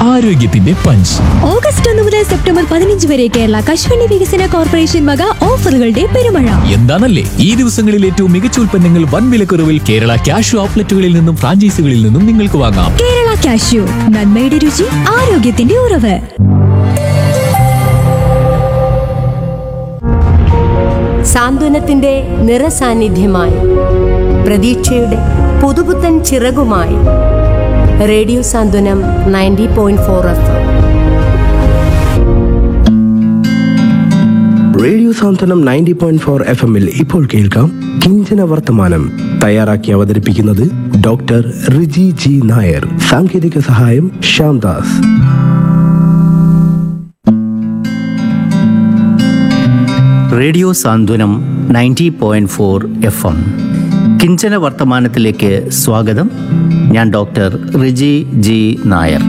ആരോഗ്യത്തിന്റെ punch August ഒന്ന് മുതൽ സെപ്റ്റംബർ പതിനഞ്ച് വരെ കേരള കശുവണ്ടി വികസന കോർപ്പറേഷൻ വക ഓഫറുകളുടെ പെരുമഴ എന്താണല്ലേ ഈ ദിവസങ്ങളിൽ ഏറ്റവും മികച്ച ഉൽപ്പന്നങ്ങൾ വൻ വിലക്കുറവിൽ കേരള ക്യാഷ് ഔട്ട്ലെറ്റുകളിൽ നിന്നും ഫ്രാഞ്ചൈസികളിൽ നിന്നും നിങ്ങൾക്ക് വാങ്ങാം കേരള കാഷ്യൂ നന്മയുടെ രുചി ആരോഗ്യത്തിന്റെ ഉറവ് സാന്ത്വനത്തിന്റെ നിറസാന്നിധ്യമായി പ്രതീക്ഷയുടെ പുതുപുത്തൻ ചിറകുമായി radio Santhwanam ninety point four F radio Santhwanam ninety point four F എമ്മിൽ ഇപ്പോൾ കേൾക്കാം കിഞ്ചന വർത്തമാനം തയ്യാറാക്കി അവതരിപ്പിക്കുന്നത് ഡോക്ടർ റിജി ജി നായർ സാങ്കേതിക സഹായം Shyamdas radio Santhwanam ninety point four F M കിഞ്ചന വർത്തമാനത്തിലേക്ക് സ്വാഗതം ഞാൻ ഡോക്ടർ റിജി ജി നായർ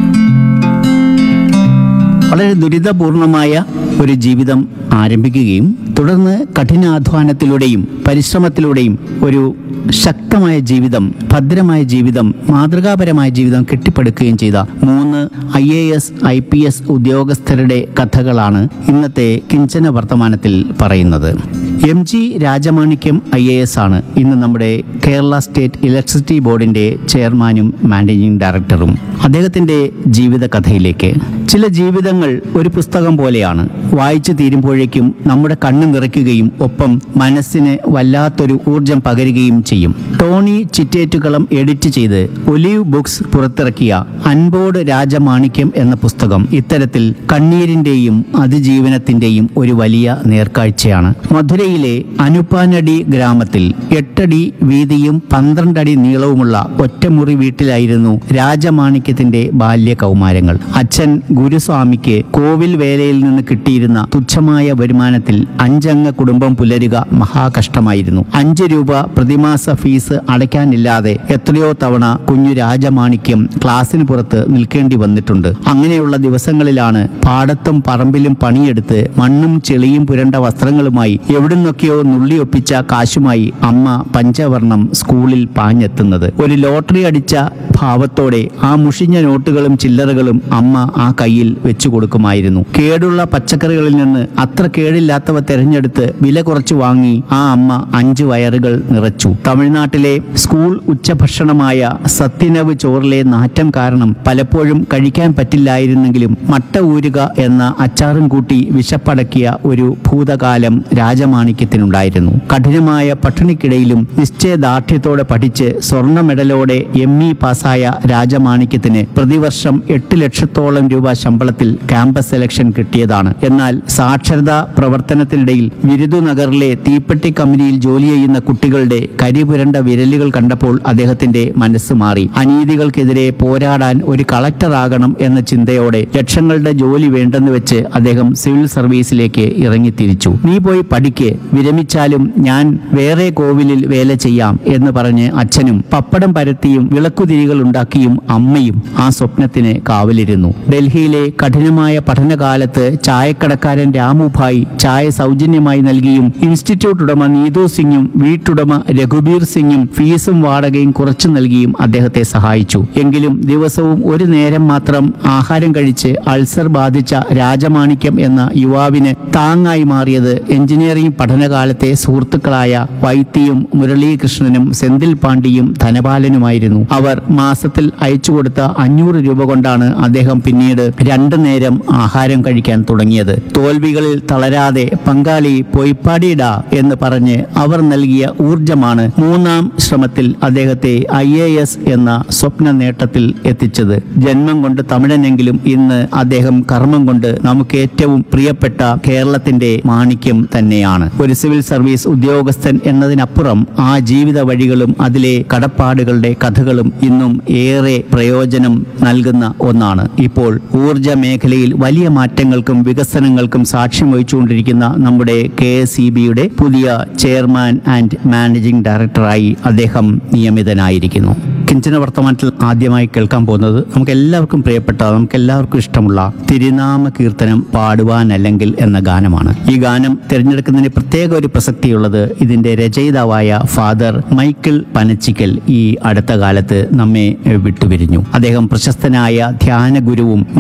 വളരെ ദുരിതപൂർണമായ ഒരു ജീവിതം ആരംഭിക്കുകയും തുടർന്ന് കഠിനാധ്വാനത്തിലൂടെയും പരിശ്രമത്തിലൂടെയും ഒരു ശക്തമായ ജീവിതം ഭദ്രമായ ജീവിതം മാതൃകാപരമായ ജീവിതം കെട്ടിപ്പടുക്കുകയും ചെയ്ത മൂന്ന് I A S I P S ഉദ്യോഗസ്ഥരുടെ കഥകളാണ് ഇന്നത്തെ കിഞ്ചന വർത്തമാനത്തിൽ പറയുന്നത് M G Rajamanickam I A S ആണ് ഇന്ന് നമ്മുടെ കേരള സ്റ്റേറ്റ് ഇലക്ട്രിസിറ്റി ബോർഡിന്റെ ചെയർമാനും മാനേജിംഗ് ഡയറക്ടറും അദ്ദേഹത്തിന്റെ ജീവിത കഥയിലേക്ക് ചില ജീവിതങ്ങൾ ഒരു പുസ്തകം പോലെയാണ് വായിച്ചു തീരുമ്പോഴേക്കും നമ്മുടെ കണ്ണ് നിറയ്ക്കുകയും ഒപ്പം മനസ്സിന് വല്ലാത്തൊരു ഊർജം പകരുകയും ചെയ്യും ടോണി ചിറ്റേറ്റുകളം എഡിറ്റ് ചെയ്ത് ഒലീവ് ബുക്സ് പുറത്തിറക്കിയ അൻപോട് രാജമാണിക്യം എന്ന പുസ്തകം ഇത്തരത്തിൽ കണ്ണീരിന്റെയും അതിജീവനത്തിന്റെയും ഒരു വലിയ നേർക്കാഴ്ചയാണ് മധുരയിലെ അനുപ്പാനടി ഗ്രാമത്തിൽ എട്ടടി വീതിയും പന്ത്രണ്ടടി നീളവുമുള്ള ഒറ്റമുറി വീട്ടിലായിരുന്നു രാജമാണിക്യത്തിന്റെ ബാല്യ കൗമാരങ്ങൾ അച്ഛൻ ഗുരുസ്വാമിക്ക് കോവിൽ വേലയിൽ നിന്ന് കിട്ടിയിരുന്ന തുച്ഛമായ വരുമാനത്തിൽ അഞ്ചംഗ കുടുംബം പുലരുക മഹാകഷ്ടമായിരുന്നു അഞ്ച് രൂപ പ്രതിമാസ ഫീസ് അടയ്ക്കാനില്ലാതെ എത്രയോ തവണ കുഞ്ഞു രാജമാണിക്യം ക്ലാസ്സിന് പുറത്ത് നിൽക്കേണ്ടി വന്നിട്ടുണ്ട് അങ്ങനെയുള്ള ദിവസങ്ങളിലാണ് പാടത്തും പറമ്പിലും പണിയെടുത്ത് മണ്ണും ചെളിയും പുരണ്ട വസ്ത്രങ്ങളുമായി എവിടുന്നൊക്കെയോ നുള്ളിയൊപ്പിച്ച കാശുമായി അമ്മ പഞ്ചവർണം സ്കൂളിൽ പാഞ്ഞെത്തുന്നത് ഒരു ലോട്ടറി അടിച്ച ഭാവത്തോടെ ആ മുഷിഞ്ഞ നോട്ടുകളും ചില്ലറകളും അമ്മ ആ കയ്യിൽ വെച്ചു കൊടുക്കുമായിരുന്നു കേടുള്ള പച്ചക്കറികളിൽ നിന്ന് അത്ര കേടില്ലാത്തവ തെരഞ്ഞെടുത്ത് വില കുറച്ച് വാങ്ങി ആ അമ്മ അഞ്ച് വയറുകൾ നിറച്ചു തമിഴ്നാട്ടിലെ സ്കൂൾ ഉച്ചഭക്ഷണമായ സത്യനവ് ചോറിലെ നാറ്റം കാരണം പലപ്പോഴും കഴിക്കാൻ പറ്റില്ലായിരുന്നെങ്കിലും മട്ട ഊരുക എന്ന അച്ചാറും കൂട്ടി വിശപ്പടക്കിയ ഒരു ഭൂതകാലം രാജമാണിക്യത്തിനുണ്ടായിരുന്നു കഠിനമായ പട്ടിണിക്കിടയിലും നിശ്ചയദാർഢ്യത്തോടെ പഠിച്ച് സ്വർണ്ണ മെഡലോടെ എം ഇ പാസ്സായ രാജമാണിക്യത്തിന് പ്രതിവർഷം എട്ട് ലക്ഷത്തോളം രൂപ ശമ്പളത്തിൽ ക്യാമ്പസ് സെലക്ഷൻ കിട്ടിയതാണ് എന്നാൽ സാക്ഷരതാ പ്രവർത്തനത്തിനിടയിൽ വിരുദുനഗറിലെ തീപ്പെട്ടി കമ്പനിയിൽ ജോലി ചെയ്യുന്ന കുട്ടികളുടെ കരിപുരണ്ട വിരലുകൾ കണ്ടപ്പോൾ അദ്ദേഹത്തിന്റെ മനസ്സ് മാറി അനീതികൾക്കെതിരെ പോരാടാൻ ഒരു കളക്ടറാകണം എന്ന ചിന്തയോടെ ലക്ഷങ്ങളുടെ ജോലി വേണ്ടെന്ന് വെച്ച് അദ്ദേഹം സിവിൽ സർവീസിലേക്ക് ഇറങ്ങിത്തിരിച്ചു നീ പോയി പഠിക്ക് വിരമിച്ചാലും ഞാൻ വേറെ കോവിലിൽ വേല ചെയ്യാം എന്ന് പറഞ്ഞ് അച്ഛനും പപ്പടം പരത്തിയും വിളക്കുതിരികൾ ഉണ്ടാക്കിയും അമ്മയും ആ സ്വപ്നത്തിന് കാവലിരുന്നു ഡൽഹിയിലെ കഠിനമായ പഠനകാലത്ത് ചായക്കടക്കാരൻ രാമുഭായ് ചായ സൗജന്യമായി നൽകിയും ഇൻസ്റ്റിറ്റ്യൂട്ട് ഉടമ നീതു സിംഗും വീട്ടുടമ രഘുബീർ സിംഗും ഫീസും വാടകയും കുറച്ചു നൽകിയും അദ്ദേഹത്തെ സഹായിച്ചു എങ്കിലും ദിവസവും ഒരു നേരം മാത്രം ആഹാരം കഴിച്ച് അൾസർ ബാധിച്ച രാജമാണിക്യം എന്ന യുവാവിന് താങ്ങായി മാറിയത് എഞ്ചിനീയറിംഗ് പഠനകാലത്തെ സുഹൃത്തുക്കളായ വൈത്തിയും മുരളീകൃഷ്ണനും സെന്തിൽ പാണ്ഡിയും ധനപാലനുമായിരുന്നു അവർ മാസത്തിൽ അയച്ചു കൊടുത്ത അഞ്ഞൂറ് രൂപ കൊണ്ടാണ് അദ്ദേഹം പിന്നീട് രണ്ടു നേരം ആഹാരം കഴിക്കാൻ തുടങ്ങിയത് തോൽവികളിൽ തളരാതെ പങ്കാളി പൊയ്പാടിയിട എന്ന് പറഞ്ഞ് അവർ നൽകിയ ഊർജമാണ് മൂന്നാം ശ്രമത്തിൽ അദ്ദേഹത്തെ ഐ എ എസ് എന്ന സ്വപ്ന നേട്ടത്തിൽ എത്തിച്ചത് ജന്മം കൊണ്ട് തമിഴനെങ്കിലും ഇന്ന് അദ്ദേഹം കർമ്മം കൊണ്ട് നമുക്ക് ഏറ്റവും പ്രിയപ്പെട്ട കേരളത്തിന്റെ മാണിക്യം തന്നെയാണ് ഒരു സിവിൽ സർവീസ് ഉദ്യോഗസ്ഥൻ എന്നതിനപ്പുറം ആ ജീവിത വഴികളും അതിലെ കടപ്പാടുകളുടെ കഥകളും ഇന്നും ഏറെ പ്രയോജനം നൽകുന്ന ഒന്നാണ് ഇപ്പോൾ ഊർജ മേഖലയിൽ വലിയ മാറ്റങ്ങൾക്കും വികസനങ്ങൾക്കും സാക്ഷ്യം വഹിച്ചുകൊണ്ടിരിക്കുന്ന നമ്മുടെ കെ എസ് ഇ ബിയുടെ പുതിയ ചെയർമാൻ ആൻഡ് മാനേജിംഗ് ഡയറക്ടറായി അദ്ദേഹം നിയമിതനായിരിക്കുന്നു കിഞ്ചന വർത്തമാനത്തിൽ ആദ്യമായി കേൾക്കാൻ പോകുന്നത് നമുക്ക് എല്ലാവർക്കും പ്രിയപ്പെട്ട നമുക്ക് എല്ലാവർക്കും ഇഷ്ടമുള്ള തിരുനാമ കീർത്തനം പാടുവാനല്ലെങ്കിൽ എന്ന ഗാനമാണ് ഈ ഗാനം തിരഞ്ഞെടുക്കുന്നതിന് പ്രത്യേക ഒരു പ്രസക്തിയുള്ളത് ഇതിന്റെ രചയിതാവായ ഫാദർ മൈക്കിൾ പനച്ചിക്കൽ ഈ അടുത്ത കാലത്ത് നമ്മെ വിട്ടുപിരിഞ്ഞു അദ്ദേഹം പ്രശസ്തനായ ധ്യാന ഗുരുവും